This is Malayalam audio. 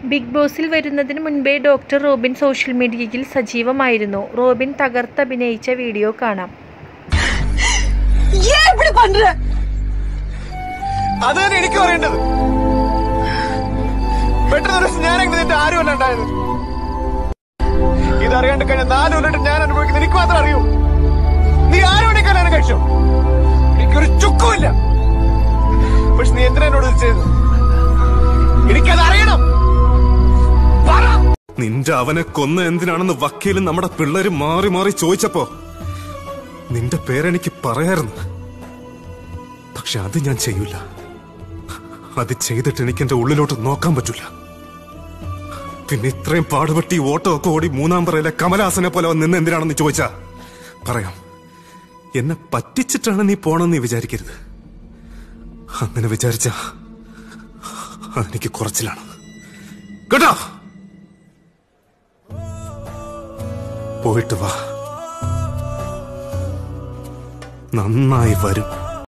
ബിഗ് ബോസിൽ വരുന്നതിന് മുൻപേ ഡോക്ടർ റോബിൻ സോഷ്യൽ മീഡിയയിൽ സജീവമായിരുന്നു റോബിൻ തകർത്തഭിനയിച്ച വീഡിയോ കാണാം ஏன் இப்படி பண்ற അത് തന്നെ എനിക്ക് പറയേണ്ടത് പെട്ടെന്ന് ഒരു ദിവസം ഞാൻ എങ്ങനെ നിന്റെ ആരുമല്ല ഉണ്ടായത് ഇതറിയാണ്ട് കഴിഞ്ഞ നാല് കൊല്ലട്ട് ഞാൻ അനുഭവിക്കുന്നത് എനിക്ക് മാത്രം അറിയൂ നീ ആരും വേണ്ടി കല്യാണം കഴിച്ചോ എനിക്കൊരു ചുക്കുമില്ല പക്ഷെ നീ എന്തിനാ എന്നോട് ഇത് ചെയ്തത് എനിക്കത് അറിയണം പറ നിന്റെ അവനെ കൊന്ന എന്തിനാണെന്ന് വക്കീലും നമ്മുടെ പിള്ളേര് മാറി മാറി ചോദിച്ചപ്പോ നിന്റെ പേരെനിക്ക് പറയായിരുന്നു പക്ഷെ അത് ഞാൻ ചെയ്യൂല അത് ചെയ്തിട്ട് എനിക്ക് എന്റെ ഉള്ളിലോട്ട് നോക്കാൻ പറ്റൂല പിന്നെ ഇത്രയും പാടുപെട്ടി ഓട്ടോ ഒക്കെ ഓടി മൂന്നാം പറയിലെ കമലഹാസനെ പോലെ വന്ന് നിന്ന് എന്തിനാണെന്ന് ചോദിച്ചാ പറയാം എന്നെ പറ്റിച്ചിട്ടാണ് നീ പോണെന്ന് നീ വിചാരിക്കരുത് അങ്ങനെ വിചാരിച്ച അതെനിക്ക് കുറച്ചിലാണ് കേട്ടോ പോയിട്ട് വാ നന്നായി വരും